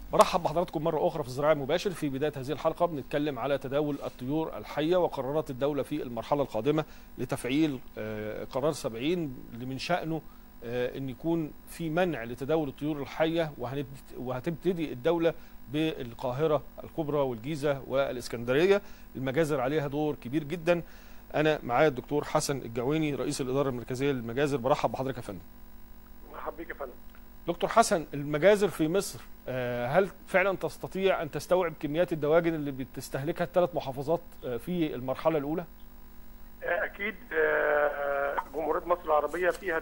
برحب بحضراتكم مرة أخرى في الزراعة المباشر في بداية هذه الحلقة بنتكلم على تداول الطيور الحية وقرارات الدولة في المرحلة القادمة لتفعيل آه، قرار 70 اللي من شأنه آه، أن يكون في منع لتداول الطيور الحية وهنبت- وهتبتدي الدولة بالقاهرة الكبرى والجيزة والإسكندرية المجازر عليها دور كبير جدا أنا معايا الدكتور حسن الجويني رئيس الإدارة المركزية للمجازر برحب بحضرتك يا فندم مرحب بيك يا فندم دكتور حسن المجازر في مصر آه، هل فعلا تستطيع ان تستوعب كميات الدواجن اللي بتستهلكها الثلاث محافظات آه، في المرحله الاولى؟ آه، اكيد آه، جمهوريه مصر العربيه فيها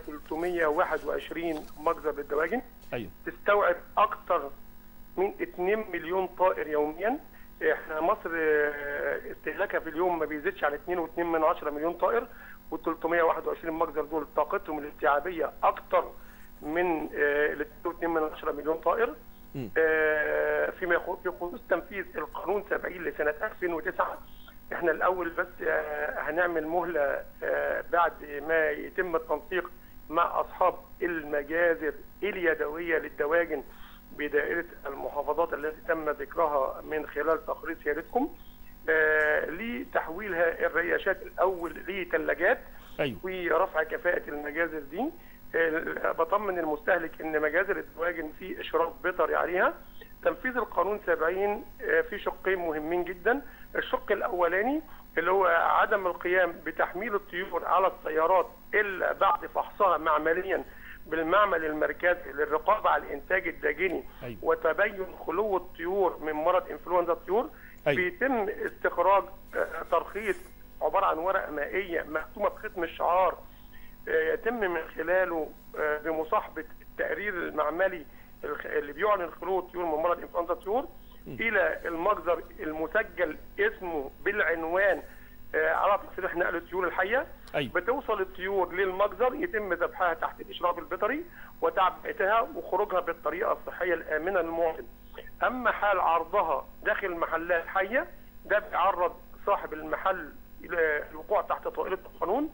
321 مجزر للدواجن ايوه تستوعب اكثر من 2 مليون طائر يوميا احنا مصر آه، استهلاكها في اليوم ما بيزيدش عن 2.2 من 10 مليون طائر وال 321 مجزر دول طاقتهم الاستيعابيه اكثر من آه، ال 2.2 من 10 مليون طائر مم. آه، فيما يخص في خصوص تنفيذ القانون 70 لسنه 2009 احنا الاول بس آه، هنعمل مهله آه، بعد ما يتم التنسيق مع اصحاب المجازر اليدويه للدواجن بدائره المحافظات التي تم ذكرها من خلال تقرير سيادتكم آه، لتحويلها الرياشات الاول لثلاجات ايوه ورفع كفاءة المجازر دي آه، بطمن المستهلك ان مجازر الدواجن في اشراف بيطري عليها تنفيذ القانون 70 آه، في شقين مهمين جدا الشق الاولاني اللي هو عدم القيام بتحميل الطيور على السيارات الا بعد فحصها معمليا بالمعمل المركزي للرقابه على الانتاج الداجني أيوة. وتبين خلو الطيور من مرض انفلونزا الطيور أيوة. بيتم استخراج آه، ترخيص عباره عن ورقه مائيه مختومه بختم الشعار آه، يتم من خلاله آه، بمصاحبه التقرير المعملي الخ- اللي بيعلن خلو الطيور من مرض انفلونزا الطيور الى المجزر المسجل اسمه بالعنوان آه، على تصريح نقل الطيور الحيه أيوة. بتوصل الطيور للمجزر يتم ذبحها تحت الاشراف البيطري وتعبئتها وخروجها بالطريقه الصحيه الامنه للمواطن. اما حال عرضها داخل محلات حيه ده بيعرض صاحب المحل الى الوقوع تحت طائله القانون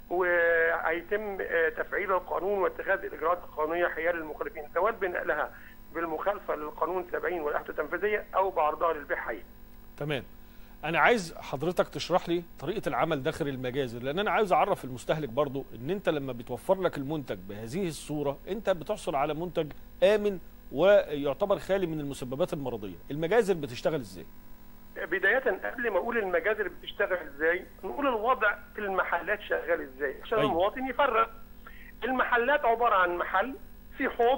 وهيتم آه، تفعيل القانون واتخاذ الاجراءات القانونيه حيال المخالفين سواء بنقلها بالمخالفه للقانون 70 والاحداث التنفيذيه او بعرضها للبيع حي. تمام انا عايز حضرتك تشرح لي طريقه العمل داخل المجازر لان انا عايز اعرف المستهلك برضو ان انت لما بتوفر لك المنتج بهذه الصوره انت بتحصل على منتج امن ويعتبر خالي من المسببات المرضيه المجازر بتشتغل ازاي بداية قبل ما اقول المجازر بتشتغل ازاي نقول الوضع في المحلات شغال ازاي عشان أيوة. المواطن يفرق المحلات عبارة عن محل في حوض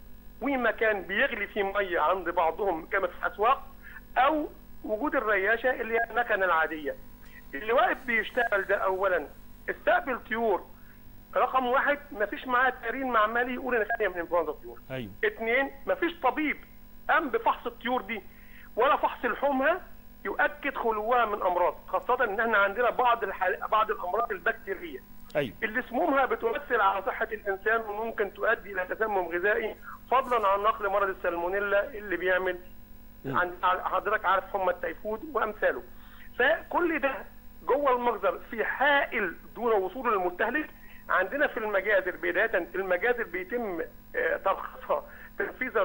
ومكان بيغلي فيه مية عند بعضهم كما في الاسواق او وجود الرياشة اللي هي المكنة العادية اللي واقف بيشتغل ده اولا استقبل طيور رقم واحد مفيش معاه تقرير معملي يقول ان خالية من انفلونزا الطيور ايوه اثنين مفيش طبيب قام بفحص الطيور دي ولا فحص لحومها يؤكد خلوها من امراض خاصه ان احنا عندنا بعض الحال... بعض الامراض البكتيريه ايوه اللي سمومها بتؤثر على صحه الانسان وممكن تؤدي الى تسمم غذائي فضلا عن نقل مرض السالمونيلا اللي بيعمل مم. عن حضرتك عارف حمى التيفود وامثاله فكل ده جوه المخزن في حائل دون وصول للمستهلك عندنا في المجازر بدايه المجازر بيتم آه، ترخيصها تنفيذا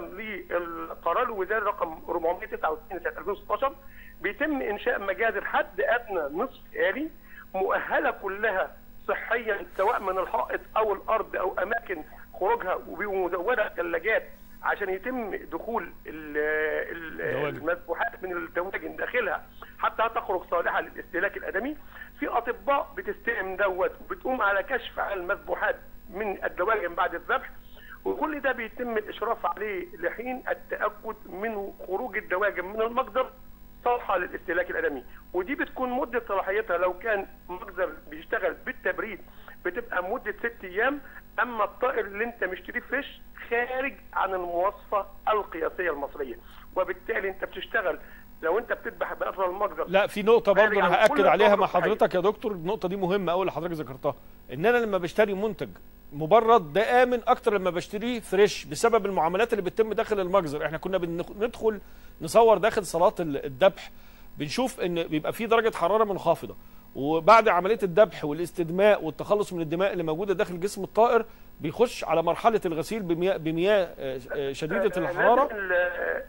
للقرار الوزاري رقم 469 سنه 2016 بيتم انشاء مجازر حد ادنى نصف آلي مؤهله كلها صحيا سواء من الحائط او الارض او اماكن خروجها ومزوده ثلاجات عشان يتم دخول ال- ال- دواجن. المذبوحات من الدواجن داخلها حتى تخرج صالحه للاستهلاك الادمي في اطباء بتستلم دوت وبتقوم على كشف على المذبوحات من الدواجن بعد الذبح وكل ده بيتم الاشراف عليه لحين التاكد من خروج الدواجن من المجزر صالحه للاستهلاك الادمي ودي بتكون مده صلاحيتها لو كان مجزر بيشتغل بالتبريد بتبقى مده ست ايام اما الطائر اللي انت مشتريه فريش خارج عن المواصفه القياسيه المصريه وبالتالي انت بتشتغل لو انت بتذبح بقطر المجزر لا في نقطة برضه يعني أنا كل هأكد عليها مع الطرق حضرتك يا دكتور النقطة دي مهمة أوي اللي حضرتك ذكرتها إن أنا لما بشتري منتج مبرد ده آمن أكتر لما بشتريه فريش بسبب المعاملات اللي بتتم داخل المجزر إحنا كنا بندخل نصور داخل صالات ال- الذبح بنشوف إن بيبقى في درجة حرارة منخفضة وبعد عملية الذبح والاستدماء والتخلص من الدماء اللي موجودة داخل جسم الطائر بيخش على مرحلة الغسيل بمياه, بمياه آه، آه، شديدة آه، الحرارة لازم ال- آه،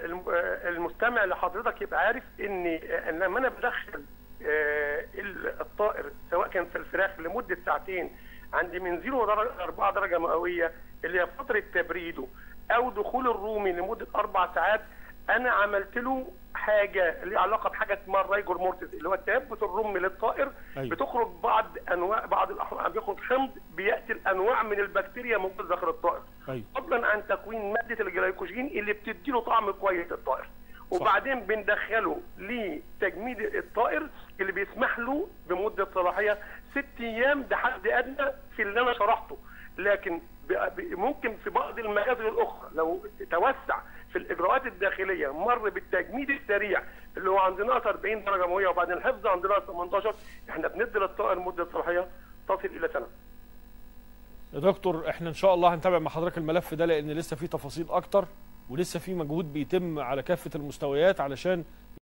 الم- آه، المستمع لحضرتك يبقى عارف ان آه، لما انا بدخل آه، ال- الطائر سواء كان في الفراخ لمده ساعتين عندي من 0 درجه 4 درجه مئويه اللي هي فتره تبريده او دخول الرومي لمده اربع ساعات انا عملت له حاجه ليها علاقه بحاجه اسمها الرايجور مورتس اللي هو التيبس الرمي للطائر أيوة. بتخرج بعض انواع بعض الاحيان بيخرج حمض بيقتل انواع من البكتيريا موجوده داخل الطائر ايوه فضلا عن تكوين ماده الجلايكوجين اللي بتدي له طعم كويس للطائر وبعدين بندخله لتجميد الطائر اللي بيسمح له بمده صلاحيه ست ايام ده حد ادنى في اللي انا شرحته لكن ب- ب- ممكن في بعض المجازر الاخرى لو توسع في الاجراءات الداخليه مر بالتجميد السريع اللي هو عند ناقص 40 درجه مئويه وبعدين الحفظ عند ناقص 18 احنا بندي للطائر مده صلاحيه تصل الى سنه يا دكتور احنا ان شاء الله هنتابع مع حضرتك الملف ده لان لسه في تفاصيل اكتر ولسه في مجهود بيتم على كافه المستويات علشان